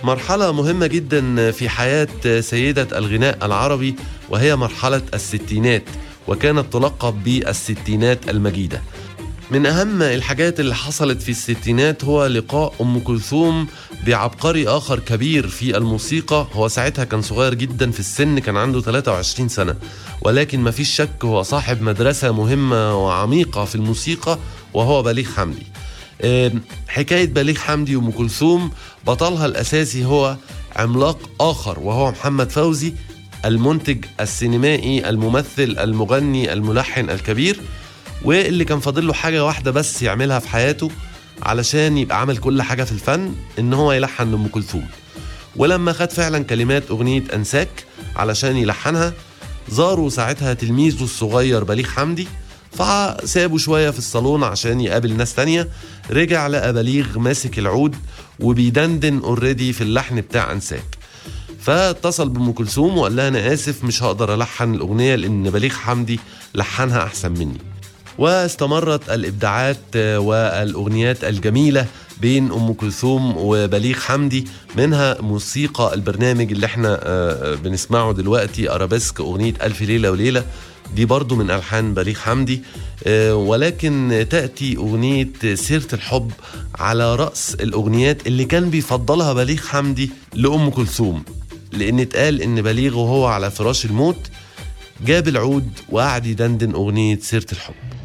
مرحلة مهمة جدا في حياة سيدة الغناء العربي وهي مرحلة الستينات وكانت تلقب بالستينات المجيدة من أهم الحاجات اللي حصلت في الستينات هو لقاء أم كلثوم بعبقري آخر كبير في الموسيقى هو ساعتها كان صغير جدا في السن كان عنده 23 سنة ولكن ما فيش شك هو صاحب مدرسة مهمة وعميقة في الموسيقى وهو بليغ حمدي آم، حكاية بليغ حمدي وأم كلثوم بطلها الأساسي هو عملاق آخر وهو محمد فوزي المنتج السينمائي الممثل المغني الملحن الكبير واللي كان فاضل له حاجة واحدة بس يعملها في حياته علشان يبقى عمل كل حاجة في الفن إن هو يلحن لأم كلثوم ولما خد فعلا كلمات أغنية أنساك علشان يلحنها زاروا ساعتها تلميذه الصغير بليغ حمدي فسابه شوية في الصالون عشان يقابل ناس تانية رجع لقى بليغ ماسك العود وبيدندن اوريدي في اللحن بتاع أنساك فاتصل بأم كلثوم وقال لها أنا آسف مش هقدر ألحن الأغنية لأن بليغ حمدي لحنها أحسن مني واستمرت الابداعات والاغنيات الجميله بين ام كلثوم وبليغ حمدي منها موسيقى البرنامج اللي احنا آه، بنسمعه دلوقتي ارابيسك اغنيه الف ليله وليله دي برضو من الحان بليغ حمدي آه، ولكن تاتي اغنيه سيره الحب على راس الاغنيات اللي كان بيفضلها بليغ حمدي لام كلثوم لان اتقال ان بليغ وهو على فراش الموت جاب العود وقعد يدندن اغنيه سيره الحب